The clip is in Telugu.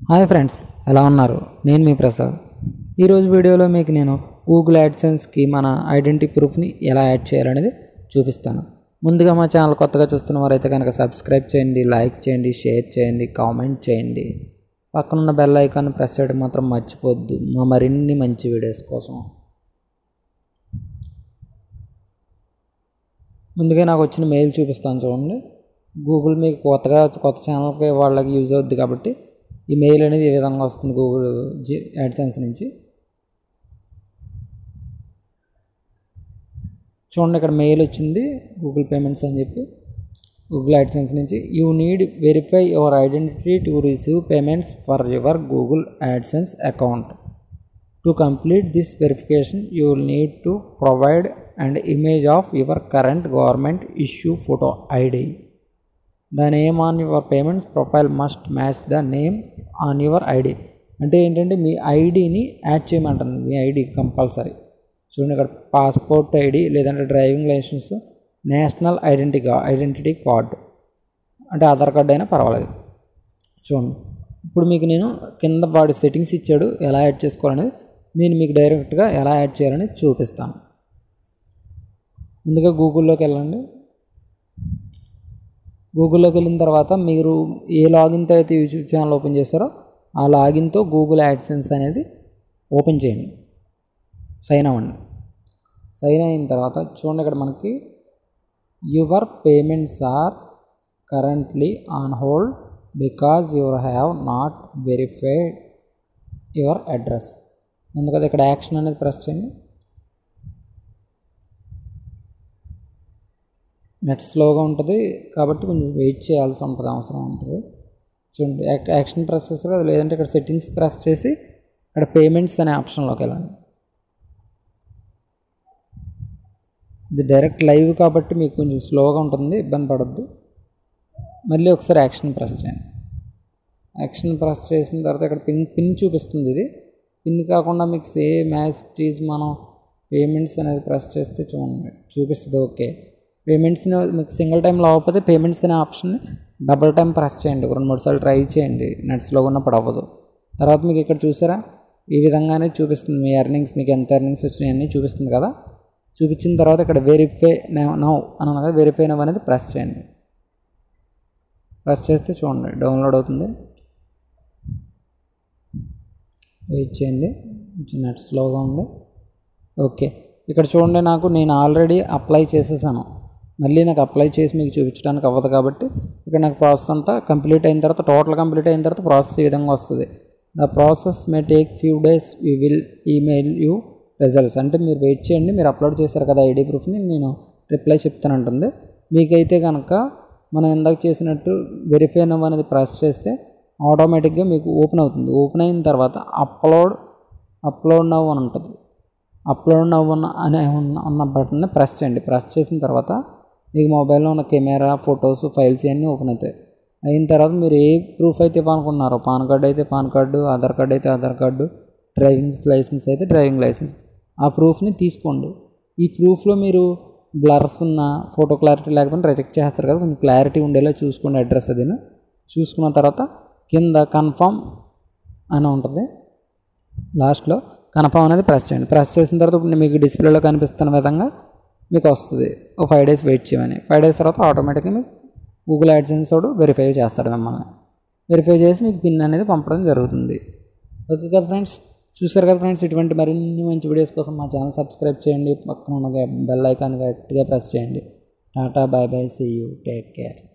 హాయ్ ఫ్రెండ్స్ ఎలా ఉన్నారు నేను మీ ప్రసాద్ ఈరోజు వీడియోలో మీకు నేను గూగుల్ యాడ్సెన్స్కి మన ఐడెంటిటీ ప్రూఫ్ని ఎలా యాడ్ చేయాలనేది చూపిస్తాను ముందుగా మా ఛానల్ కొత్తగా చూస్తున్న వారైతే కనుక సబ్స్క్రైబ్ చేయండి లైక్ చేయండి షేర్ చేయండి కామెంట్ చేయండి పక్కనున్న బెల్ ఐకాన్ ప్రెస్ చేయడం మాత్రం మర్చిపోద్దు మా మరిన్ని మంచి వీడియోస్ కోసం ముందుగా నాకు వచ్చిన మెయిల్ చూపిస్తాను చూడండి గూగుల్ మీకు కొత్తగా కొత్త ఛానల్కి వాళ్ళకి యూజ్ అవుద్ది కాబట్టి ఈ మెయిల్ అనేది ఏ విధంగా వస్తుంది గూగుల్ జి యాడ్సెన్స్ నుంచి చూడండి ఇక్కడ మెయిల్ వచ్చింది గూగుల్ పేమెంట్స్ అని చెప్పి గూగుల్ యాడ్సెన్స్ నుంచి you need verify your identity to receive payments for your Google AdSense account to complete this verification you will need to provide and image of your current government issue photo ID the name on your payments profile must match the name on your ID అంటే ఏంటంటే మీ ఐడిని యాడ్ చేయమంటాను మీ ఐడి కంపల్సరీ చూడండి ఇక్కడ పాస్పోర్ట్ ఐడి లేదంటే driving licence national identity identity card అంటే ఆధార్ కార్డు అయినా పర్వాలేదు చూడండి ఇప్పుడు మీకు నేను కింద వాడి సెట్టింగ్స్ ఇచ్చాడు ఎలా యాడ్ చేసుకోవాలనేది నేను మీకు డైరెక్ట్గా ఎలా యాడ్ చేయాలని చూపిస్తాను ముందుగా గూగుల్లోకి వెళ్ళండి గూగుల్లోకి వెళ్ళిన తర్వాత మీరు ఏ లాగిన్తో అయితే యూట్యూబ్ ఛానల్ ఓపెన్ చేస్తారో ఆ లాగిన్తో గూగుల్ యాడ్సెన్స్ అనేది ఓపెన్ చేయండి సైన్ అవ్వండి సైన్ అయిన తర్వాత చూడండి ఇక్కడ మనకి your payments are currently on hold because your have not verified your address అందుకని ఇక్కడ యాక్షన్ అనేది ప్రెస్ చేయండి నెట్ స్లోగా ఉంటుంది కాబట్టి కొంచెం వెయిట్ చేయాల్సి ఉంటుంది అవసరం ఉంటుంది చూడండి యాక్షన్ ప్రెస్ చేస్తారు కదా లేదంటే ఇక్కడ సెట్టింగ్స్ ప్రెస్ చేసి ఇక్కడ పేమెంట్స్ అనే ఆప్షన్లోకి వెళ్ళండి ఇది డైరెక్ట్ లైవ్ కాబట్టి మీకు కొంచెం స్లోగా ఉంటుంది ఇబ్బంది పడద్దు మళ్ళీ ఒకసారి యాక్షన్ ప్రెస్ చేయండి యాక్షన్ ప్రెస్ చేసిన తర్వాత ఇక్కడ పిన్ పిన్ చూపిస్తుంది ఇది పిన్ కాకుండా మీకు సేమ్ యాజ్ మనం పేమెంట్స్ అనేది ప్రెస్ చేస్తే చూడండి చూపిస్తుంది ఓకే పేమెంట్స్ని మీకు సింగిల్ టైంలో అవ్వకపోతే పేమెంట్స్ అనే ఆప్షన్ని డబుల్ టైం ప్రెస్ చేయండి రెండు మూడు సార్లు ట్రై చేయండి నెట్స్లో ఉన్నప్పుడు అవ్వదు తర్వాత మీకు ఇక్కడ చూసారా ఈ విధంగానే చూపిస్తుంది మీ ఎర్నింగ్స్ మీకు ఎంత ఎర్నింగ్స్ వచ్చినాయి అన్నీ చూపిస్తుంది కదా చూపించిన తర్వాత ఇక్కడ వెరిఫై నౌ అని అనగా వెరిఫై నవ్ అనేది ప్రెస్ చేయండి ప్రెస్ చేస్తే చూడండి డౌన్లోడ్ అవుతుంది వెయిట్ చేయండి కొంచెం నెట్ స్లోగా ఉంది ఓకే ఇక్కడ చూడండి నాకు నేను ఆల్రెడీ అప్లై చేసేసాను మళ్ళీ నాకు అప్లై చేసి మీకు చూపించడానికి అవ్వదు కాబట్టి ఇక్కడ నాకు ప్రాసెస్ అంతా కంప్లీట్ అయిన తర్వాత టోటల్ కంప్లీట్ అయిన తర్వాత ప్రాసెస్ ఈ విధంగా వస్తుంది the process may take few days you will email you results అంటే మీరు వెయిట్ చేయండి మీరు అప్లోడ్ చేశారు కదా ఐడి ప్రూఫ్ని నేను రిప్లై చెప్తానంటుంది మీకైతే కనుక మనం ఇందాక చేసినట్టు వెరిఫై నవ్ అనేది ప్రెస్ చేస్తే ఆటోమేటిక్గా మీకు ఓపెన్ అవుతుంది ఓపెన్ అయిన తర్వాత అప్లోడ్ అప్లోడ్ నవ్ అని ఉంటుంది అప్లోడ్ నవ్ అనే ఉన్న ఉన్న బటన్ని ప్రెస్ చేయండి ప్రెస్ చేసిన తర్వాత మీకు మొబైల్లో ఉన్న కెమెరా ఫొటోస్ ఫైల్స్ ఇవన్నీ ఓపెన్ అవుతాయి అయిన తర్వాత మీరు ఏ ప్రూఫ్ అయితే ఇవ్వాలనుకున్నారో పాన్ కార్డు అయితే పాన్ కార్డు ఆధార్ కార్డు అయితే ఆధార్ కార్డు డ్రైవింగ్ లైసెన్స్ అయితే డ్రైవింగ్ లైసెన్స్ ఆ ప్రూఫ్ని తీసుకోండి ఈ ప్రూఫ్లో మీరు బ్లర్స్ ఉన్న ఫోటో క్లారిటీ లేకపోతే రిజెక్ట్ చేస్తారు కదా కొంచెం క్లారిటీ ఉండేలా చూసుకోండి అడ్రస్ అది చూసుకున్న తర్వాత కింద కన్ఫర్మ్ అని ఉంటుంది లాస్ట్లో కన్ఫర్మ్ అనేది ప్రెస్ చేయండి ప్రెస్ చేసిన తర్వాత ఇప్పుడు మీకు డిస్ప్లేలో కనిపిస్తున్న విధంగా మీకు వస్తుంది ఒక ఫైవ్ డేస్ వెయిట్ చేయమని ఫైవ్ డేస్ తర్వాత ఆటోమేటిక్గా మీకు గూగుల్ యాడ్సెన్స్ వాడు వెరిఫై చేస్తాడు మిమ్మల్ని వెరిఫై చేసి మీకు పిన్ అనేది పంపడం జరుగుతుంది ఓకే కదా ఫ్రెండ్స్ చూసారు కదా ఫ్రెండ్స్ ఇటువంటి మరిన్ని మంచి వీడియోస్ కోసం మా ఛానల్ సబ్స్క్రైబ్ చేయండి పక్కన ఉన్న బెల్ ఐకాన్ గట్టిగా ప్రెస్ చేయండి tata bye bye see you take care